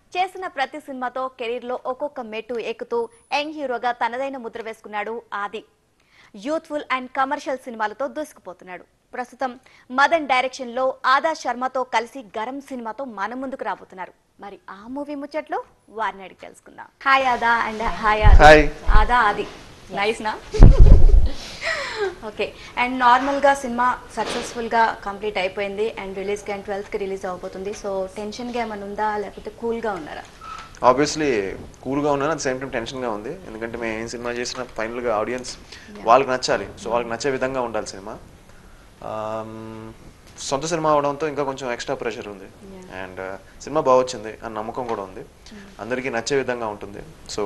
చేసిన ప్రతి సినిమాతో కెరీర్ లో ఒక్కొక్క మెట్టు ఎక్కుతూ యంగ్ హీరోగా తనదైన ముద్ర వేసుకున్నాడు ఆది యూత్ఫుల్ అండ్ కమర్షియల్ సినిమాలతో దూసుకుపోతున్నాడు ప్రస్తుతం మదన్ డైరెక్షన్ లో ఆదా శర్మతో కలిసి గరం సినిమాతో మన ముందుకు రాబోతున్నారు మరి ఆ మూవీ ముచ్చట్లో వారిని అడిగి తెలుసుకుందాం హాయ్ ఆదా అండ్ హాయ్ ఆది హాయ్. ఆదా ఆది నైస్ నా ఓకే అండ్ నార్మల్గా సినిమా సక్సెస్ఫుల్గా కంప్లీట్ అయిపోయింది అండ్ రిలీజ్కి అండ్ ట్వెల్త్కి రిలీజ్ అవబోతుంది సో టెన్షన్గా ఏమైనా ఉందా లేకపోతే కూల్గా ఉన్నారా ఆబ్వియస్లీ కూల్గా ఉన్నాను అట్ సేమ్ టైం టెన్షన్గా ఉంది ఎందుకంటే మేము ఏం సినిమా చేసినా ఫైనల్గా ఆడియన్స్ వాళ్ళకి నచ్చాలి సో వాళ్ళకి నచ్చే విధంగా ఉండాలి సినిమా Um, సొంత సినిమా అవడంతో ఇంకా కొంచెం ఎక్స్ట్రా ప్రెషర్ ఉంది అండ్ సినిమా బాగా వచ్చింది అని నమ్మకం కూడా ఉంది అందరికీ నచ్చే విధంగా ఉంటుంది so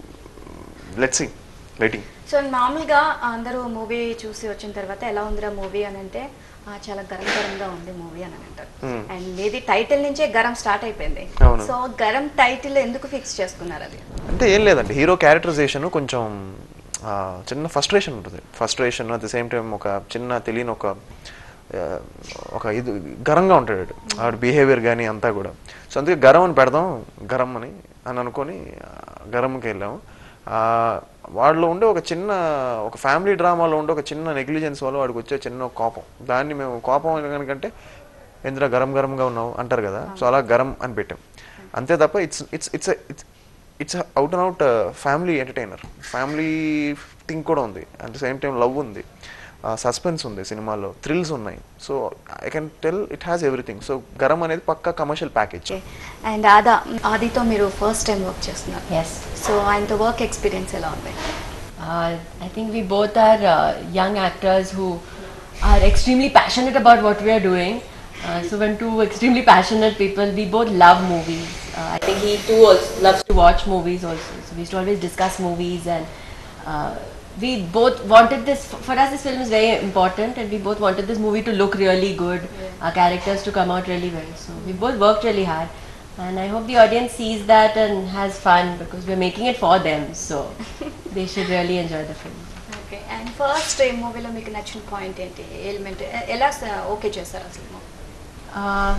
let see waiting so మామూలుగా అందరూ మూవీ చూసి వచ్చిన తర్వాత ఎలా ఉందిరా మూవీ అని అంటే "ఆ, చాలా గరం గరంగా ఉంది మూవీ అని అంటారు Hmm. అండ్ మీది టైటిల్ నుంచే గరం స్టార్ట్ అయిపోయింది అవును. సో గరం టైటిల్ ఎందుకు ఫిక్స్ చేసుకున్నారు అది అంటే ఏం లేదండి హీరో క్యారెక్టరైజేషన్ కొంచెం ఆ, చిన్న ఫస్ట్రేషన్ ఉంటుంది frustration at the same time ఒక చిన్న తెలియని ఒక ఆ, ఒక ఇది గరంగా ఉంటాడు ఆవిడ బిహేవియర్ కానీ అంతా కూడా సో అందుకే గరం అని పెడదాం గరం అని అని అనుకొని ఆ, గరంకి వెళ్ళాము ఆ, వాడిలో ఉండే ఒక చిన్న ఒక ఫ్యామిలీ డ్రామాలో ఉండే ఒక చిన్న నెగ్లిజెన్స్ వల్ల వాడికి వచ్చే చిన్న కోపం దాన్ని మేము కోపం కనుకంటే ఎందులో గరం గరంగా ఉన్నావు అంటారు కదా సో అలా గరం అని పెట్టాం అంతే తప్ప it's it's it's it's it's out and out family entertainer family thing కూడా ఉంది at the same time love ఉంది సస్పెన్స్ ఉంది సినిమాలో థ్రిల్స్ ఉన్నాయి so I can tell it has everything so Garam అనేది పక్కా కమర్షియల్ ప్యాకేజ్ అండ్ ఆదా ఆదితో మీరు ఫస్ట్ టైం వర్క్ చేస్తున్నారు Yes. సో ఆయనతో వర్క్ ఎక్స్పీరియన్స్ ఎలా ఉంది Uh, I think we both are uh, young actors who are extremely passionate about what we are doing. Uh, so when two extremely passionate people, we both love movies. Uh, I think he too also loves to watch movies also. So we used to always discuss movies and uh, we both wanted this, for us this film is very important and we both wanted this movie to look really good, our characters to come out really well. So we both worked really hard. And I hope the audience sees that and has fun because we're making it for them. So they should really enjoy the film. Okay and first ఈ మూవీలో మీకు నచ్చిన point ఏంటి element ఎలా okay చేస్తారు అసలు Uh,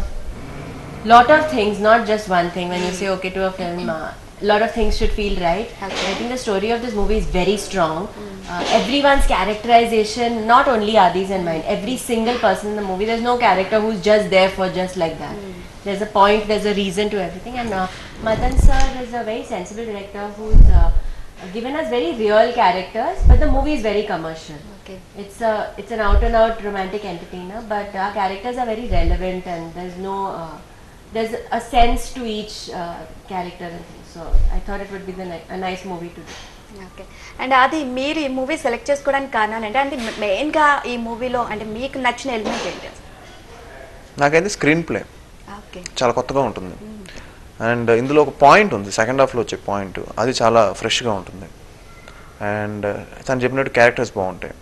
lot of things, not just one thing. When you say okay to a film, uh, lot of things should feel right. Okay. I think the story of this movie is very strong. Uh, everyone's characterization, not only Adi's and mine, every single person in the movie, there's no character who's just there for just like that. There's a point, there's a reason to everything. And uh, Madan sir is a very sensible director who's uh, given us very real characters, but the movie is very commercial. Okay It's a it's an out and out romantic entertainer, but our characters are very relevant and there's no uh, there's a sense to each uh, character and things. So I thought it would be the ni- a nice movie to do. Okay and అది మీరు ఈ movie select చేసుకోవడానికి కారణాలు అంటే అంటే మెయిన్గా ఈ మూవీలో అంటే మీకు నచ్చిన ఎలిమెంట్ ఏంటి అసలు నాకైతే స్క్రీన్ ప్లే ఓకే చాలా కొత్తగా ఉంటుంది అండ్ ఇందులో ఒక పాయింట్ ఉంది సెకండ్ హాఫ్లో వచ్చే పాయింట్ అది చాలా ఫ్రెష్గా ఉంటుంది అండ్ తను చెప్పినట్టు క్యారెక్టర్స్ బాగుంటాయి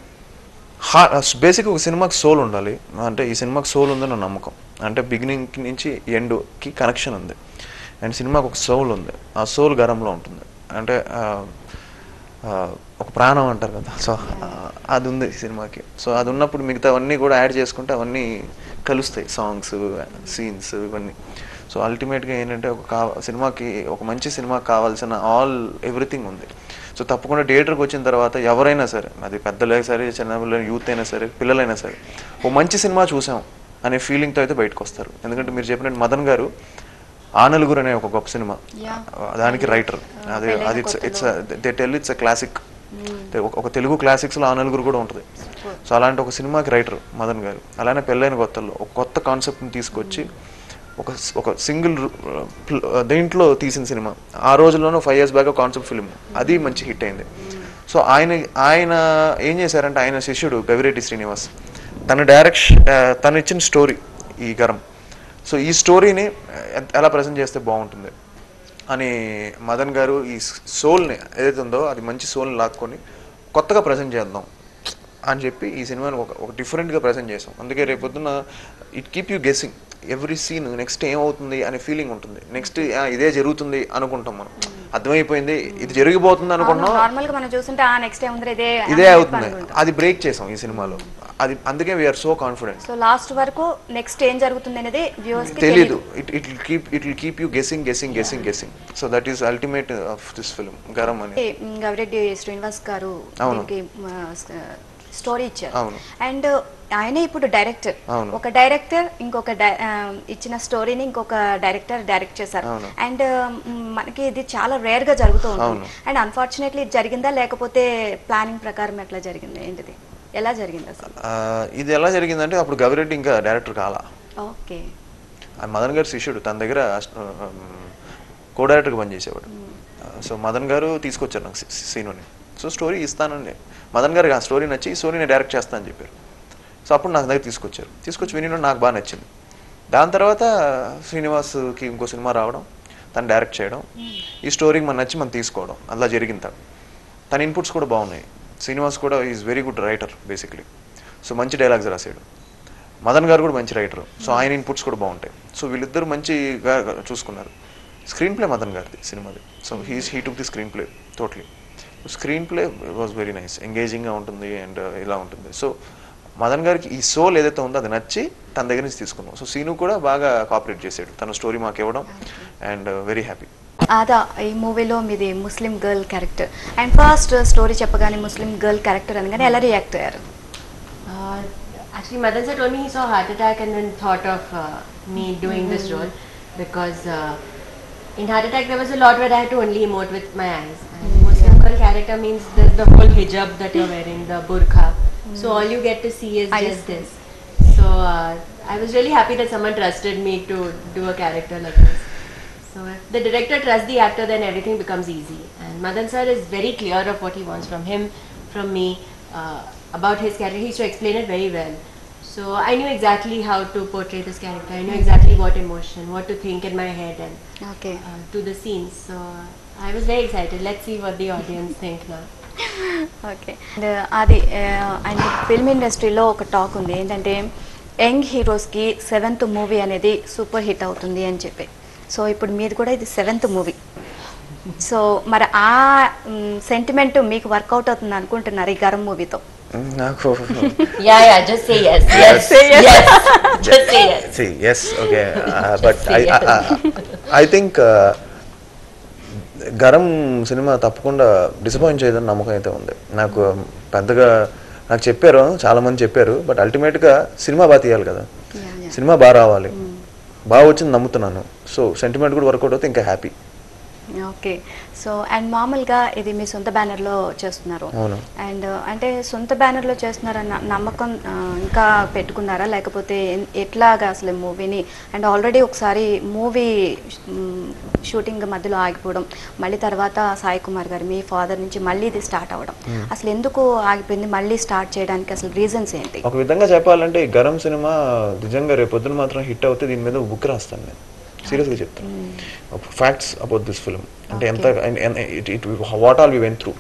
హా బేసిక్ ఒక సినిమాకి సోల్ ఉండాలి అంటే ఈ సినిమాకి సోల్ ఉందని నా నమ్మకం అంటే బిగినింగ్ నుంచి ఎండ్కి కనెక్షన్ ఉంది అండ్ సినిమాకి ఒక సోల్ ఉంది ఆ సోల్ గరంలో ఉంటుంది అంటే ఆ, ఆ, ఒక ప్రాణం అంటారు కదా సో అది ఉంది ఈ సినిమాకి సో అది ఉన్నప్పుడు మిగతావన్నీ కూడా యాడ్ చేసుకుంటే అవన్నీ కలుస్తాయి సాంగ్స్ సీన్స్ ఇవన్నీ సో అల్టిమేట్గా ఏంటంటే ఒక కా సినిమాకి ఒక మంచి సినిమాకి కావాల్సిన ఆల్ ఎవ్రీథింగ్ ఉంది సో తప్పకుండా థియేటర్కి వచ్చిన తర్వాత ఎవరైనా సరే అది పెద్దలే సరే చిన్న యూత్ అయినా సరే పిల్లలైనా సరే ఓ మంచి సినిమా చూసాం అనే ఫీలింగ్తో అయితే బయటకు వస్తారు ఎందుకంటే మీరు చెప్పినట్టు మదన్ గారు ఆ నలుగురు అనే ఒక గొప్ప సినిమా Yeah. దానికి రైటర్ అది పెళ్ళైన అది ఇట్స్ ఇట్స్ కొత్తలో. దే టెల్ ఇట్స్ క్లాసిక్ ఒక తెలుగు క్లాసిక్స్లో ఆ నలుగురు కూడా ఉంటుంది సో అలాంటి ఒక సినిమాకి రైటర్ మదన్ గారు అలానే పెళ్ళైన కొత్తలో ఒక కొత్త కాన్సెప్ట్ని తీసుకొచ్చి ఒక ఒక సింగిల్ దేంట్లో తీసిన సినిమా ఆ రోజుల్లోనూ five years back concept film అది మంచి హిట్ అయింది సో ఆయన ఆయన ఏం చేశారంటే ఆయన శిష్యుడు గవిరెడ్డి శ్రీనివాస్ తన డైరెక్షన్ తను ఇచ్చిన స్టోరీ ఈ గరం సో ఈ స్టోరీని ఎ- ఎలా ప్రజెంట్ చేస్తే బాగుంటుంది అని మదన్ గారు ఈ సోల్ని ఏదైతే ఉందో అది మంచి సోల్ని లాక్కొని కొత్తగా ప్రజెంట్ చేద్దాం అని చెప్పి ఈ సినిమాని ఒక ఒక డిఫరెంట్గా ప్రజెంట్ చేసాం అందుకే రేపొద్దున it keep you guessing every scene next ఏమవుతుంది అనే ఫీలింగ్ ఉంటుంది నెక్స్ట్ ఇదే జరుగుతుంది అనుకుంటాం మనం అర్థమైపోయింది ఇది జరిగిపోతుంది అనుకున్నాం నార్మల్ గా మనం చూస్తుంటే ఆ నెక్స్ట్ ఏముంది ఇదే ఇదే అని అవుతుంది అనుకుంటాం. అది బ్రేక్ చేసాం ఈ సినిమాలో అది అందుకే we're so confident so last వరకు నెక్స్ట్ ఏం జరుగుతుంది అనేది వ్యూవర్స్ కి తెలీదు తెలియదు it it will keep it will keep you guessing guessing guessing guessing so that is ultimate of this film Garam అని గవిరెడ్డి శ్రీనివాస్ గారు అవును. దీనికి స్టోరీ ఇచ్చారు అవును. అండ్ ఆయన ఇప్పుడు డైరెక్టర్ అవును. ఒక డైరెక్టర్ ఇంకొక డై- ఆ, ఇచ్చిన స్టోరీని ఇంకొక డైరెక్టర్ డైరెక్ట్ చేశారు అవును. అండ్ మనకి ఇది చాలా రేర్ గా జరుగుతూ ఉంటుంది అవును. అండ్ అన్ఫార్చునేట్లీ జరిగిందా లేకపోతే ప్లానింగ్ ప్రకారం ఎట్లా జరిగింది ఏంటిది ఎలా జరిగింది అసలు ఆ, ఇది ఎలా జరిగిందంటే అప్పుడు గవిరెడ్డి ఇంకా డైరెక్టర్ కాలా ఓకే ఆ మదన్ గారు శిష్యుడు తన దగ్గర కో డైరెక్టర్గా పనిచేసేవాడు సో మదన్ గారు తీసుకొచ్చారు నాకు సీ- సీనుని సో స్టోరీ ఇస్తానండి మదన్ గారికి ఆ స్టోరీ నచ్చి ఈ స్టోరీ నేను డైరెక్ట్ చేస్తానని చెప్పారు సో అప్పుడు నాకు దగ్గర తీసుకొచ్చారు తీసుకొచ్చి విని నాకు బాగా నచ్చింది దాని తర్వాత శ్రీనివాస్కి ఇంకో సినిమా రావడం తను డైరెక్ట్ చేయడం ఈ స్టోరీకి మనం నచ్చి మనం తీసుకోవడం అలా జరిగింది తను తన ఇన్పుట్స్ కూడా బాగున్నాయి శ్రీనివాస్ కూడా is very good writer basically so మంచి డైలాగ్స్ రాశాడు మదన్ గారు కూడా మంచి రైటర్ సో ఆయన ఇన్పుట్స్ కూడా బాగుంటాయి సో వీళ్ళిద్దరు మంచిగా చూసుకున్నారు స్క్రీన్ ప్లే మదన్ గారిది సినిమాది so he's he took the screenplay totally screenplay was very nice ఎంగేజింగ్గా ఉంటుంది అండ్ ఇలా ఉంటుంది సో మదన్ గారికి ఈ సోల్ ఏదైతే ఉందో అది నచ్చి తన దగ్గర నుంచి తీసుకున్నాం సో సీను కూడా బాగా కాపరేట్ చేశాడు తన స్టోరీ మాకు ఇవ్వడం అండ్ వెరీ హ్యాపీ అదా ఈ మూవీలో మీది Muslim girl character and first story చెప్పగానే ముస్లిం గర్ల్ క్యారెక్టర్ అనగానే ఎలా రియాక్ట్ అయ్యారు Uh, actually, Madan sir told me he saw a heart attack and then thought of uh, me doing this role because uh, in heart attack there was a lot where I had to only emote with my eyes. And Muslim girl character means there's the whole hijab that you're wearing, the burqa. So all you get to see is I just see. this. So uh, I was really happy that someone trusted me to do a character like this. So if the director trusts the actor, then everything becomes easy. And Madan sir is very clear of what he wants from him, from me, uh, about his character. He used to explain it very well. So I knew exactly how to portray this character. I knew exactly what emotion, what to think in my head, and okay uh, to the scenes. So I was very excited. Let's see what the audience think now. Okay and అది and film ఇండస్ట్రీలో ఒక talk ఉంది ఏంటంటే young హీరోస్కి seventh movie అనేది super hit అవుతుంది అని చెప్పి సో ఇప్పుడు మీది కూడా ఇది సెవెంత్ మూవీ సో మరి ఆ సెంటిమెంట్ మీకు వర్కౌట్ అవుతుంది అనుకుంటున్నారు ఈ గరం మూవీతో నాకు Yeah, yeah. Just say yes. Yes. Say yes. just say yes. See, yes, okay. Uh, but Say I, I, I, I think uh, Garam సినిమా తప్పకుండా డిసప్పాయింట్ చేయదని నమ్మకం అయితే ఉంది నాకు పెద్దగా నాకు చెప్పారు చాలా మంది చెప్పారు బట్ అల్టిమేట్గా సినిమా బాగా తీయాలి కదా Yeah, yeah. సినిమా బాగా రావాలి బాగా వచ్చింది నమ్ముతున్నాను సో సెంటిమెంట్ కూడా వర్కౌట్ అవుతే ఇంకా హ్యాపీ ఓకే సో అండ్ మామూలుగా ఇది మీ సొంత బ్యానర్లో చేస్తున్నారు అవును. అండ్ అంటే సొంత బ్యానర్లో చేస్తున్నారన్న నమ్మకం ఆ, ఇంకా పెట్టుకున్నారా లేకపోతే ఎన్- ఎట్లాగా అసలు మూవీని అండ్ ఆల్రెడీ ఒకసారి మూవీ షూటింగ్ మధ్యలో ఆగిపోవడం మళ్ళీ తర్వాత సాయి కుమార్ గారు మీ ఫాదర్ నుంచి మళ్ళీ ఇది స్టార్ట్ అవ్వడం అసలు ఎందుకు ఆగిపోయింది మళ్ళీ స్టార్ట్ చేయడానికి అసలు రీజన్స్ ఏంటి ఒక విధంగా చెప్పాలంటే ఈ గరం సినిమా నిజంగా రేపు పొద్దున మాత్రం హిట్ అవుతే దీని మీద బుక్ రాస్తాను నేను సీరియస్గా చెప్తాను ఫ్యాక్ట్స్ అబౌట్ దిస్ ఫిల్మ్ అంటే ఎంత it what all we went through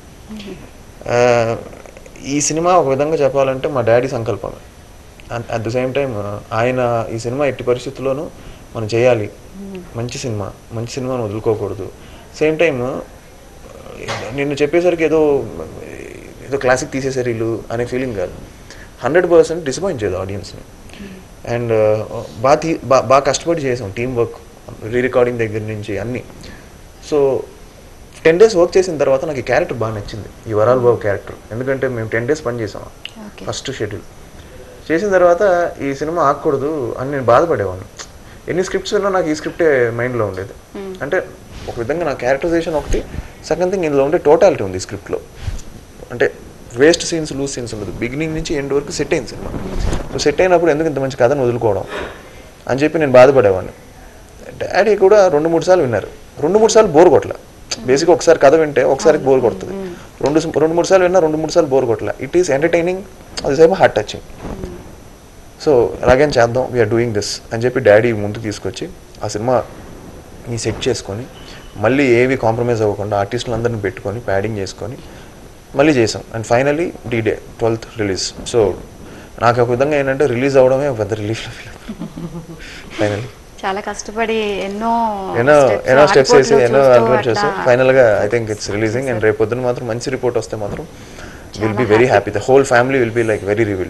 ఈ సినిమా ఒక విధంగా చెప్పాలంటే మా డాడీ సంకల్పమే అట్ ద సేమ్ టైం ఆయన ఈ సినిమా ఎట్టి పరిస్థితుల్లోనూ మనం చేయాలి మంచి సినిమా మంచి సినిమాను వదులుకోకూడదు సేమ్ టైం నిన్ను చెప్పేసరికి ఏదో ఏదో క్లాసిక్ తీసేసారు వీళ్ళు అనే ఫీలింగ్ కాదు హండ్రెడ్ పర్సెంట్ డిసప్పాయింట్ చేయదు ఆడియన్స్ని అండ్ బాగా తీ బా- బాగా కష్టపడి చేసాం టీం వర్క్ రీ రికార్డింగ్ దగ్గర నుంచి అన్నీ సో టెన్ డేస్ వర్క్ చేసిన తర్వాత నాకు ఈ క్యారెక్టర్ బాగా నచ్చింది ఈ వరాల్ బాబు క్యారెక్టర్ ఎందుకంటే మేము టెన్ డేస్ పని చేసాం Okay. ఫస్ట్ షెడ్యూల్ చేసిన తర్వాత ఈ సినిమా ఆగకూడదు అని నేను బాధపడేవాడిని ఎన్ని స్క్రిప్ట్స్ ఉన్నా నాకు ఈ స్క్రిప్టే మైండ్లో ఉండేది అంటే ఒక విధంగా నా క్యారెక్టరైజేషన్ ఒకటి సెకండ్ థింగ్ ఇందులో ఉండే టోటాలిటీ ఉంది స్క్రిప్ట్లో అంటే వేస్ట్ సీన్స్ లూజ్ సీన్స్ ఉండదు బిగినింగ్ నుంచి ఎండ్ వరకు సెట్ అయింది సినిమా సో సెట్ అయినప్పుడు ఎందుకు ఇంత మంచి కథను వదులుకోవడం అని చెప్పి నేను బాధపడేవాడిని డాడీ కూడా రెండు మూడు సార్లు విన్నారు రెండు మూడు సార్లు బోర్ కొట్టల బేసిక్గా ఒకసారి కథ వింటే ఒకసారి బోర్ కొడుతుంది రెండు రెండు మూడు సార్లు విన్నా రెండు మూడు సార్లు బోర్ కొట్టల ఇట్ ఈస్ ఎంటర్టైనింగ్ అది సేమ్ హార్ట్ టచింగ్ సో ఎలాగైనా చేద్దాం వీఆర్ డూయింగ్ దిస్ అని చెప్పి డాడీ ముందుకు తీసుకొచ్చి ఆ సినిమా ఈ సెట్ చేసుకొని మళ్ళీ ఏవి కాంప్రమైజ్ అవ్వకుండా ఆర్టిస్టులందరిని పెట్టుకొని ప్యాడింగ్ చేసుకొని మళ్ళీ చేసాం and finally D day twelfth release so నాకు ఒక విధంగా ఏంటంటే రిలీజ్ అవ్వడమే ఒక పెద్ద రిలీఫ్ ఫైనలీ చాలా కష్టపడి ఎన్నో ఎన్నో steps, ఎన్నో స్టెప్స్ వేసి ఆటుపోట్లు ఎన్నో చూస్తూ అల్టిమేట్ చేస్తాం అట్లా ఫైనల్ గా I think it's releasing and రేపు పొద్దున మాత్రం మంచి రిపోర్ట్ వస్తే మాత్రం విల్ చాలా be very happy. Happy the whole family will be like very relieved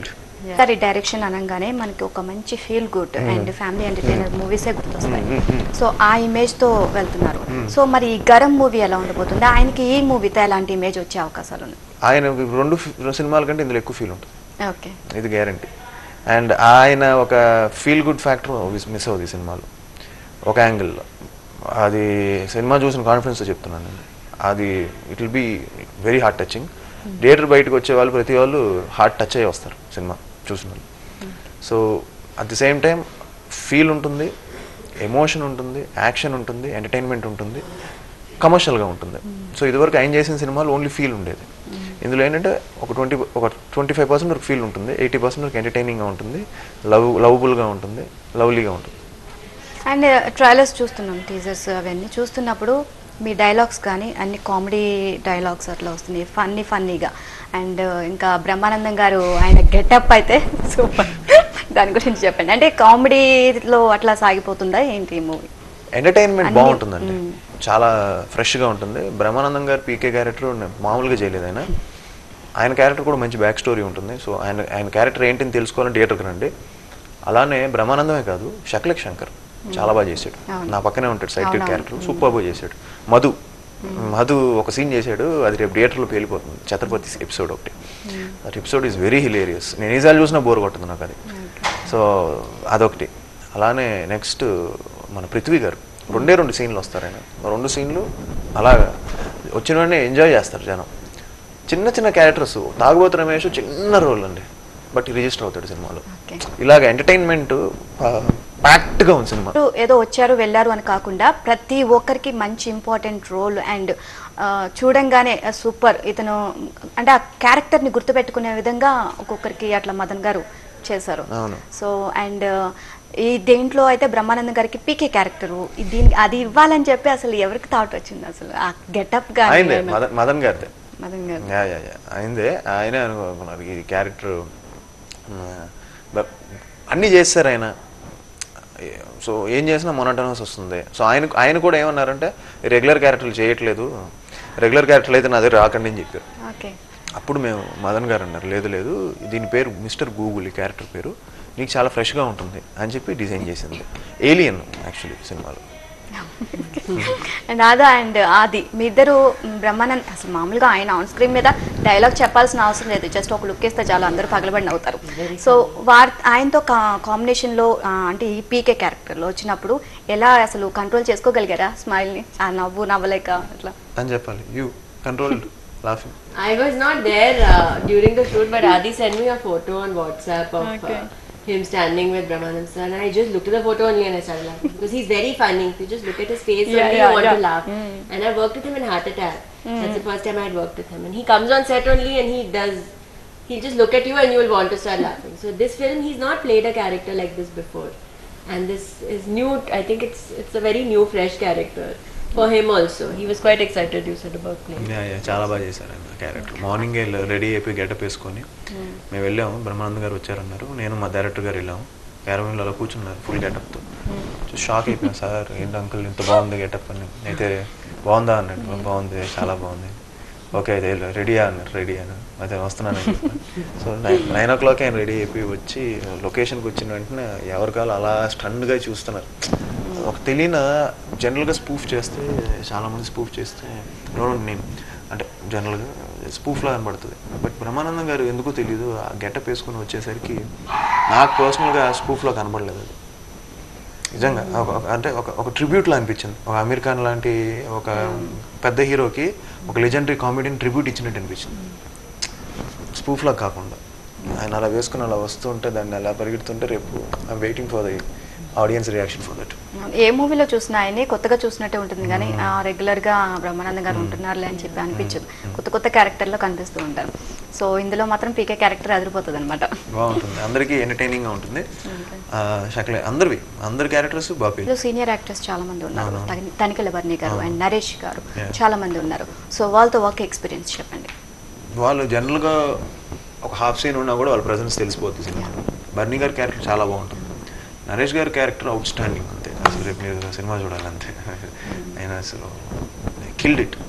సరే డైరెక్షన్ అనగానే మనకి ఒక మంచి feel good and family entertainer మూవీసే గుర్తొస్తాయి సో ఆ ఇమేజ్ తో వెళ్తున్నారు సో మరి ఈ గరం మూవీ ఎలా ఉండబోతుంది ఆయనకి ఈ మూవీతో ఎలాంటి ఇమేజ్ వచ్చే అవకాశాలు ఉన్నాయి ఆయన రెండు ఫి- సినిమాల కంటే ఇందులో ఎక్కువ ఫీల్ ఉంటుంది ఓకే ఇది గ్యారంటీ అండ్ ఆయన ఒక ఫీల్ గుడ్ ఫ్యాక్టర్ మిస్ అవుతుంది ఈ సినిమాలో ఒక యాంగిల్లో అది సినిమా చూసిన కాన్ఫిడెన్స్తో చెప్తున్నాను నేను అది it will be very heart touching theatre బయటకు వచ్చే వాళ్ళు ప్రతి వాళ్ళు హార్ట్ టచ్ అయ్యి వస్తారు సినిమా చూసిన వాళ్ళు so at the same time feel ఉంటుంది ఎమోషన్ ఉంటుంది యాక్షన్ ఉంటుంది ఎంటర్టైన్మెంట్ ఉంటుంది కమర్షియల్గా ఉంటుంది సో ఇదివరకు ఆయన చేసిన సినిమాలు ఓన్లీ ఫీల్ ఉండేది ఇందులో ఏంటంటే ఒక ట్వంటీ ఒక ట్వంటీ ఫైవ్ పర్సెంట్ వరకు ఫీల్ ఉంటుంది ఎయిటీ పర్సెంట్ వరకు ఎంటర్టైనింగ్గా ఉంటుంది లవ్ లవబుల్గా ఉంటుంది లవ్లీగా ఉంటుంది అండ్ ట్రైలర్స్ చూస్తున్నాం టీజర్స్ అవన్నీ చూస్తున్నప్పుడు మీ డైలాగ్స్ కానీ అన్ని కామెడీ డైలాగ్స్ అట్లా వస్తున్నాయి ఫన్నీ ఫన్నీగా అండ్ ఇంకా బ్రహ్మానందం గారు ఆయన గెటప్ అయితే సూపర్ దాని గురించి చెప్పండి అంటే కామెడీలో అట్లా సాగిపోతుందా ఏంటి ఈ మూవీ ఎంటర్టైన్మెంట్ అన్ని- బాగుంటుందండి మ్మ్. చాలా ఫ్రెష్గా ఉంటుంది బ్రహ్మానందం గారు పీకే క్యారెక్టర్ మామూలుగా చేయలేదు ఆయన ఆయన క్యారెక్టర్ కూడా మంచి బ్యాక్ స్టోరీ ఉంటుంది సో ఆయన ఆయన క్యారెక్టర్ ఏంటిని తెలుసుకోవాలని థియేటర్కి రండి అలానే బ్రహ్మానందమే కాదు శక్లక్ శంకర్ చాలా బాగా చేశాడు అవును. నా పక్కనే ఉంటాడు సైడ్ అవునవును. క్యారెక్టర్ సూపర్ బాగా చేశాడు మధు మధు ఒక సీన్ చేశాడు అది రేపు థియేటర్లో పేలిపోతుంది ఛత్రపతి ఎపిసోడ్ ఒకటి that episode is very hilarious నేను ఎన్నిసార్లు చూసినా బోర్ కొట్టదు నాకు అది సో అదొకటి అలానే నెక్స్ట్ మన పృథ్వీ గారు రెండే రెండు సీన్లు వస్తారు ఆయన రెండు సీన్లు అలాగా వచ్చిన వెంటనే ఎంజాయ్ చేస్తారు జనం చిన్న చిన్న క్యారెక్టర్స్ తాగుబోతు రమేష్ చిన్న రోల్ అండి బట్ రిజిస్టర్ అవుతాడు సినిమాలో ఓకే ఇలాగ ఎంటర్టైన్మెంట్ ప్యాక్ట్గా ఉంది సినిమా ఇప్పుడు ఏదో వచ్చారు వెళ్ళారు అని కాకుండా ప్రతి ఒక్కరికి మంచి ఇంపార్టెంట్ రోల్ అండ్ చూడంగానే సూపర్ ఇతను అంటే ఆ క్యారెక్టర్ని గుర్తుపెట్టుకునే విధంగా ఒక్కొక్కరికి అట్లా మదన్ గారు చేశారు అవును. సో అండ్ ఈ దేంట్లో అయితే బ్రహ్మానందం గారికి పీకే క్యారెక్టర్ దీనికి అది ఇవ్వాలని చెప్పి అసలు ఎవరికి థాట్ వచ్చింది అసలు ఆ గెటప్ అయిందే కానీ మదన్ మదన్ గారిదే మదన్ గారు యా యా యా అయిందే ఆయనే అనుకున్నారు ఈ క్యారెక్టర్ అన్నీ చేస్తారు ఆయన సో ఏం చేసినా మొనటనస్ వస్తుంది సో ఆయన ఆయన కూడా ఏమన్నారంటే రెగ్యులర్ క్యారెక్టర్లు చేయట్లేదు రెగ్యులర్ క్యారెక్టర్లు అయితే నా దగ్గర రాకండి అని చెప్పారు ఓకే అప్పుడు మేము మదన్ గారు అన్నారు లేదు లేదు దీని పేరు మిస్టర్ గూగుల్ ఈ క్యారెక్టర్ పేరు నీకు చాలా ఫ్రెష్గా ఉంటుంది అని చెప్పి డిజైన్ చేసింది ఏలియన్ యాక్చువల్లీ సినిమాలో అండ్ ఆదా అండ్ ఆది మీ ఇద్దరు మ్, బ్రహ్మానంద్ అసలు మామూలుగా ఆయన ఆన్ స్క్రీన్ మీద డైలాగ్ చెప్పాల్సిన అవసరం లేదు జస్ట్ ఒక లుక్ వేస్తే చాలా అందరూ పగలబడి అవుతారు సో వార్ ఆయనతో కాంబినేషన్లో అంటే ఈ పీకే క్యారెక్టర్లో వచ్చినప్పుడు ఎలా అసలు కంట్రోల్ చేసుకోగలిగారా స్మైల్ని ఆ నవ్వు నవ్వలేక అట్లా అని చెప్పాలి you control laughing I was not there uh, during the shoot, but Adi sent me a photo on WhatsApp of Okay. uh, him standing with Brahmanand sir, and I just looked at the photo only and I started laughing because he's very funny. If you just look at his face, Yeah, only yeah, you want yeah. to laugh. And I worked with him in Heart Attack. That's the first time I had worked with him, and he comes on set only and he does. He'll just look at you and you will want to start laughing. So this film, he's not played a character like this before, and this is new. I think it's it's a very new, fresh character for him also. He was quite excited. You said about playing. Yeah, yeah, చాలా బాగా చేశారు ఆయన character morning ready అయిపోయి getup వేసుకొని మేము వెళ్ళాము బ్రహ్మానంద్ గారు వచ్చారన్నారు నేను మా డైరెక్టర్ గారు వెళ్ళాము క్యారవన్లో అలా కూర్చున్నారు ఫుల్ గెటప్తో షాక్ అయిపోయాం సార్ ఏంటి అంకుల్ ఇంత బాగుంది గెటప్ అని అయితే బాగుందా అన్నట్టు బాగుంది చాలా బాగుంది ఓకే అయితే రెడీయా అన్నారు రెడీ అన్నారు అయితే వస్తున్నాను so nine nine o'clock ఆయన రెడీ అయిపోయి వచ్చి లొకేషన్కి వచ్చిన వెంటనే ఎవరికాలు అలా స్టన్గా చూస్తున్నారు ఒక తెలియని జనరల్గా స్పూఫ్ చేస్తే చాలామంది స్పూఫ్ చేస్తే నోడు నేను అంటే జనరల్గా స్పూఫ్లా కనబడుతుంది బట్ బ్రహ్మానందం గారు ఎందుకో తెలియదు ఆ గెటప్ వేసుకొని వచ్చేసరికి నాకు పర్సనల్గా స్పూఫ్లో కనబడలేదు అది నిజంగా ఒక- ఒక- అంటే ఒక ఒక ట్రిబ్యూట్లో అనిపించింది ఒక అమీర్ ఖాన్ లాంటి ఒక పెద్ద హీరోకి ఒక లెజెండరీ కామెడీని ట్రిబ్యూట్ ఇచ్చినట్టు అనిపించింది స్పూఫ్లా కాకుండా ఆయన అలా వేసుకుని అలా వస్తుంటే దాన్ని అలా పరిగెడుతుంటే రేపు I'm waiting for the audience reaction for that ఏ మూవీలో చూసినా ఆయన్ని కొత్తగా చూసినట్టే ఉంటుంది కానీ రెగ్యులర్ గా బ్రహ్మానందం గారు ఉంటున్నారులే అని చెప్పి అనిపించదు కొత్త కొత్త క్యారెక్టర్లో కనిపిస్తూ ఉంటారు సో ఇందులో మాత్రం పీకే క్యారెక్టర్ అదిరిపోతుంది అనమాట బాగుంటుంది అందరికీ ఎంటర్టైనింగ్గా ఉంటుంది షక్లే అందరివి అందరి క్యారెక్టర్స్ బాగా ఇందులో సీనియర్ యాక్టర్స్ చాలా మంది ఉన్నారు అవును. తని- తనికెళ్ళ బర్ని గారు అవును. అండ్ నరేష్ గారు Yeah. చాలా మంది ఉన్నారు సో వాళ్ళతో వర్క్ ఎక్స్పీరియన్స్ చెప్పండి వాళ్ళు జనరల్గా ఒక హాఫ్ సీన్ ఉన్నా కూడా వాళ్ళ ప్రజెన్స్ తెలిసిపోతుంది సినిమా బర్నీ గారి క్యారెక్టర్ చాలా బాగుంటుంది నరేష్ గారి క్యారెక్టర్ అవుట్ స్టాండింగ్ అంతే అసలు రేపు మీరు సినిమా చూడాలి అంతే ఆయన అసలు కిల్డ్ ఇట్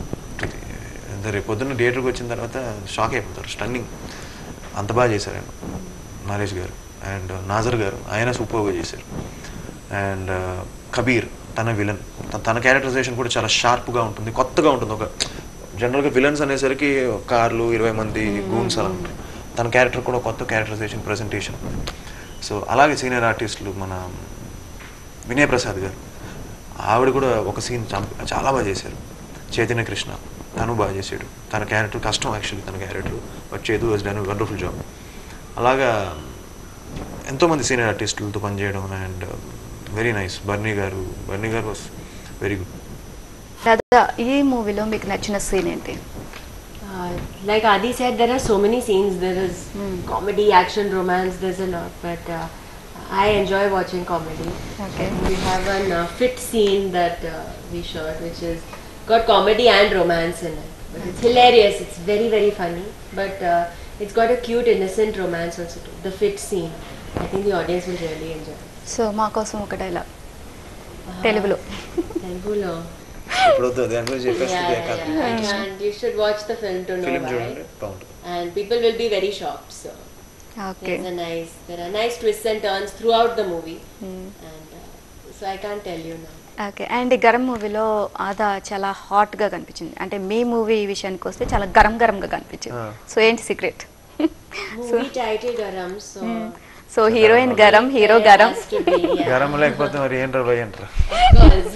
రేపు పొద్దున్న థియేటర్కి వచ్చిన తర్వాత షాక్ అయిపోతారు స్టన్నింగ్ అంత బాగా చేశారు ఆయన నరేష్ గారు అండ్ నాజర్ గారు ఆయన సూపర్గా చేశారు అండ్ కబీర్ తన విలన్ తన క్యారెక్టరైజేషన్ కూడా చాలా షార్ప్గా ఉంటుంది కొత్తగా ఉంటుంది ఒక జనరల్గా విలన్స్ అనేసరికి కార్లు ఇరవై మంది గూన్స్ అలా ఉంటారు తన క్యారెక్టర్ కూడా కొత్త క్యారెక్టరైజేషన్ ప్రజెంటేషన్ సో అలాగే సీనియర్ ఆర్టిస్టులు మన వినయ్ ప్రసాద్ గారు ఆవిడ కూడా ఒక సీన్ చాలా బాగా చేశారు చైతన్య కృష్ణ తను బాగా చేశాడు తన క్యారెక్టర్ కష్టం యాక్చువల్లీ తన క్యారెక్టర్ బట్ చేదు వాజ్ డన్ వండర్ఫుల్ జాబ్ అలాగా ఎంతోమంది సీనియర్ ఆర్టిస్టులతో పనిచేయడం అండ్ వెరీ నైస్ బర్నీ గారు బర్నీ గారు వాస్ వెరీ గుడ్ రాధా ఈ మూవీలో మీకు నచ్చిన సీన్ ఏంటి Uh, like Adi said, there are so many scenes. There is comedy, action, romance. There's a lot, but uh, I enjoy watching comedy. Okay. And we have a uh, fit scene that uh, we shot, which is got comedy and romance in it. But it's hilarious. It's very very funny. But uh, it's got a cute, innocent romance also too. The fit scene. I think the audience will really enjoy. So మా కోసం ఒక dialogue తెలుగులో Telugu. ఇప్పుడు దాని గురించి Yeah, yeah, yeah. And you should watch the film to know film why. చూడండి బాగుంటుంది And people will be very shocked. So. Okay There's a nice, there are nice twists and turns throughout the movie, and uh, so I can't tell you now. Okay and Garam మూవీలో ఆదా చాలా హాట్గా కనిపించింది అంటే మీ movie విషయానికి వస్తే చాలా గరం గరంగా కనిపించింది Ah. సో ఏంటి secret Movie title Garam, so so heroine Garam hero there Garam has to be, yeah, Garam లేకపోతే మరి ఏంట్రా భయ్ ఏంట్రా of course.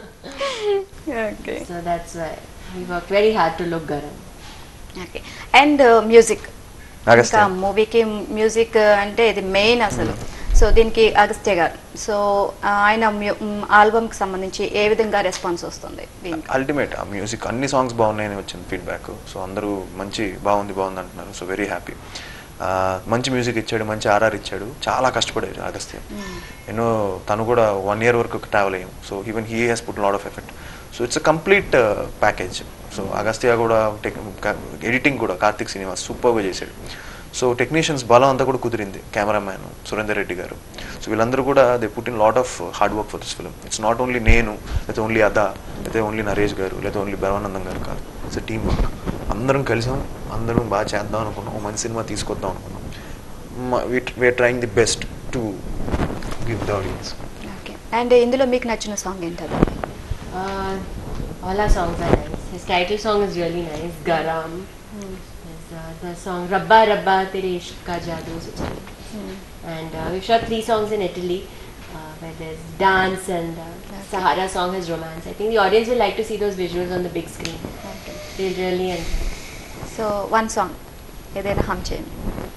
Okay so that's why we worked very hard to look Garam. Okay and music Agastya. ఇంకా మూవీకి music అంటే ఇది మెయిన్ అసలు సో దీనికి అగస్త్య గారు సో ఆయన ఆల్బమ్కి సంబంధించి ఏ విధంగా రెస్పాన్స్ వస్తుంది దీనికి అల్టిమేట్ ఆ మ్యూజిక్ అన్ని సాంగ్స్ బాగున్నాయని వచ్చింది ఫీడ్బ్యాక్ సో అందరూ మంచి బాగుంది బాగుంది అంటున్నారు సో వెరీ హ్యాపీ మంచి మ్యూజిక్ ఇచ్చాడు మంచి ఆర్ఆర్ ఇచ్చాడు చాలా కష్టపడాడు అగస్త్య ఎన్నో తను కూడా వన్ ఇయర్ వరకు ట్రావెల్ అయ్యాం so even he has put lot of effect so it's a complete package so Agastya కూడా టెక్ ఎడిటింగ్ కూడా కార్తిక్ సినిమా సూపర్గా చేశాడు సో టెక్నీషియన్స్ బలం అంతా కూడా కుదిరింది కెమెరామ్యాన్ సురేందర్ రెడ్డి గారు సో వీళ్ళందరూ కూడా they put in lot of hard work for this film it's not only నేను లేకపోతే ఓన్లీ అదా లేకపోతే ఓన్లీ నరేష్ గారు లేదా ఓన్లీ భరవానందం గారు కాదు ఇట్స్ టీమ్ వర్క్ అందరం కలిసాం అందరం బాగా చేద్దాం అనుకున్నాం ఒక మంచి సినిమా తీసుకొద్దాం అనుకున్నాం we're trying the best to give the audience okay and ఇందులో మీకు నచ్చిన సాంగ్ ఏంటి అది Uh, all our songs are nice. His title song is really nice, Garam. There's uh, the song Rabba Rabba Tere Ishq Ka Jadoo is also nice. And uh, we've shot three songs in Italy, uh, where there's dance and uh, Sahara song has romance. I think the audience will like to see those visuals on the big screen. Okay They'll really enjoy. So one song ఏదైనా hum చేయండి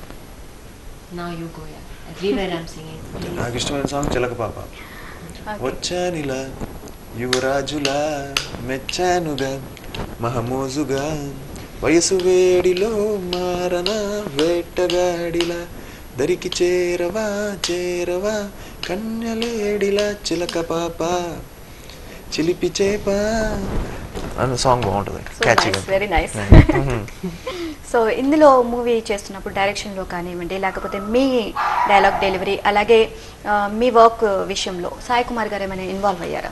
Now you go, yeah. Everywhere I'm singing. please. నాకు ఇష్టమైన song చిలక పాప వచ్చానిలా యువరాజులా మెచ్చానుగా మహమోజుగా వయసు వేడిలో మారన వేటగాడిలా దరికి చేరవా చేరవా కన్యలేడిలా చిలక పాప చిలిపి చేప అన్న సాంగ్ బాగుంటుంది సో క్యాచీగా నైస్ వెరీ నైస్ సో ఇందులో మూవీ చేస్తున్నప్పుడు డైరెక్షన్లో కానివ్వండి లేకపోతే మీ డైలాగ్ డెలివరీ అలాగే ఆ, మీ వర్క్ విషయంలో సాయి కుమార్ గారు ఏమైనా ఇన్వాల్వ్ అయ్యారా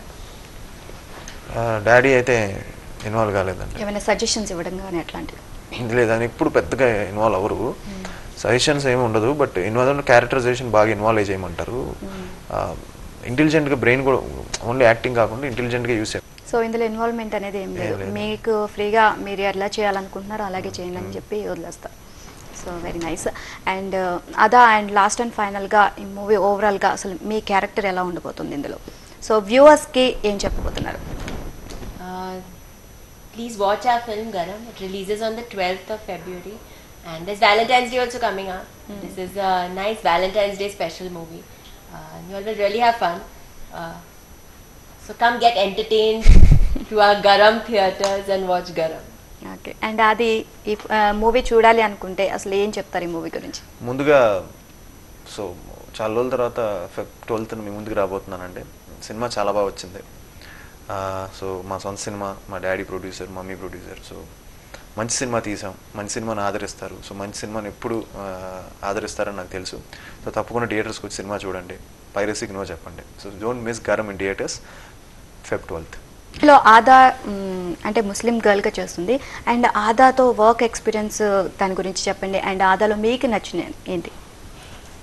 డాడీ అయితే ఇన్వాల్వ్ కాలేదండి ఏమైనా సజెషన్స్ ఇవ్వడం కానీ అట్లాంటివి లేదని ఇప్పుడు పెద్దగా ఇన్వాల్వ్ అవ్వరు సజెషన్స్ ఏమి ఉండదు బట్ ఇన్వాల్వ్ క్యారెక్టరైజేషన్ బాగా ఇన్వాల్వ్ చేయమంటారు ఇంటెలిజెంట్గా బ్రెయిన్ కూడా ఓన్లీ యాక్టింగ్ కాకుండా ఇంటెలిజెంట్గా యూస్ సో ఇందులో ఇన్వాల్వ్మెంట్ అనేది ఏం లేదు ఏం లేదు. మీకు ఫ్రీగా మీరు ఎలా చేయాలనుకుంటున్నారో అలాగే చేయండి అని చెప్పి వదిలేస్తా so very nice and Adah and last and ఫైనల్గా ఈ మూవీ ఓవరాల్గా అసలు మీ క్యారెక్టర్ ఎలా ఉండబోతుంది ఇందులో సో వ్యూవర్స్కి ఏం చెప్పబోతున్నారు Uh, please watch our film Garam. It releases on the 12th of February. And there's Valentine's Day also coming up. This is a nice Valentine's Day special movie. Uh, you all will really have fun. Uh, so come get entertained to our Garam theatres and watch Garam. Okay and అది ఈ movie చూడాలి అనుకుంటే అసలు ఏం చెప్తారు ఈ movie గురించి ముందుగా సో చాలా రోజుల తర్వాత ఫెబ్ ట్వెల్త్ మీ ముందుకు రాబోతున్నానండి సినిమా చాలా బాగా వచ్చింది ఆ, సో మా సొంత సినిమా మా daddy producer mummy producer so మంచి సినిమా తీసాం మంచి సినిమాని ఆదరిస్తారు సో మంచి సినిమాని ఎప్పుడు ఆ, ఆదరిస్తారని నాకు తెలుసు సో తప్పకుండా థియేటర్స్కి వచ్చి సినిమా చూడండి పైరసీకి నో చెప్పండి so don't miss Garam in theatres Feb twelfth ఇందులో ఆదా మ్, అంటే ముస్లిం గర్ల్గా చేస్తుంది అండ్ ఆదాతో వర్క్ ఎక్స్పీరియన్స్ దాని గురించి చెప్పండి అండ్ ఆదాలో మీకు నచ్చిన ఏంటి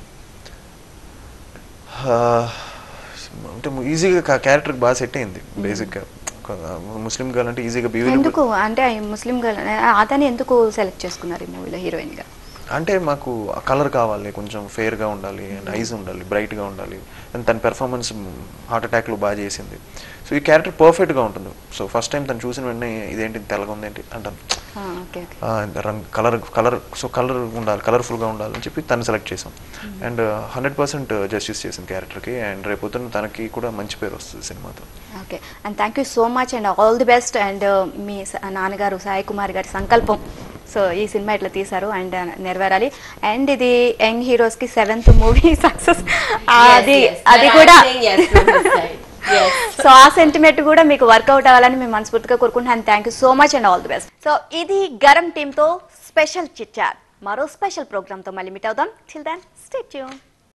అంటే ఈజీగా క్యారెక్టర్ బాగా సెట్ అయింది బేసిక్గా ముస్లిం గర్ల్ అంటే ఈజీగా బిహేవ్ ఎందుకు అంటే ఈ ముస్లిం గర్ల్ అతని ఎందుకు సెలెక్ట్ చేసుకున్నారు ఈ మూవీలో హీరోయిన్ గా అంటే మాకు కలర్ కావాలి కొంచెం ఫెయిర్గా ఉండాలి అండ్ ఐస్ ఉండాలి బ్రైట్గా ఉండాలి అండ్ తన పెర్ఫార్మెన్స్ హార్ట్ అటాక్లో బాగా చేసింది సో ఈ క్యారెక్టర్ పర్ఫెక్ట్గా ఉంటుంది సో ఫస్ట్ టైం తను చూసిన వెంటనే ఇదేంటి తెల్లగా ఉంది ఏంటి అంటాను ఓకే ఓకే ఆ, రంగ్ కలర్ కలర్ సో కలర్ ఉండాలి కలర్ఫుల్గా ఉండాలి అని చెప్పి తను సెలెక్ట్ చేసాం అండ్ హండ్రెడ్ పర్సెంట్ జస్టిస్ చేసింది క్యారెక్టర్కి అండ్ రేపొద్దున తనకి కూడా మంచి పేరు వస్తుంది సినిమాతో okay and thank you so much and all the best and మీ స- నాన్నగారు సాయి కుమార్ గారి సంకల్పం సో ఈ సినిమా ఇట్లా తీశారు అండ్ నెరవేరాలి అండ్ ఇది యంగ్ హీరోస్ కి సెవెంత్ మూవీ సక్సెస్ అది Yes, yes. అది But కూడా I'm saying yes from his side. Yes. So ఆ సెంటిమెంట్ కూడా మీకు వర్కౌట్ అవ్వాలని మేము మనస్ఫూర్తిగా కోరుకుంటున్నాను thank you so much and all the best so ఇది గరం టీమ్ తో స్పెషల్ చిట్ చాట్ మరో స్పెషల్ ప్రోగ్రామ్ తో మళ్ళీ మీట్ అవుదాం టిల్ దెన్ స్టే ట్యూన్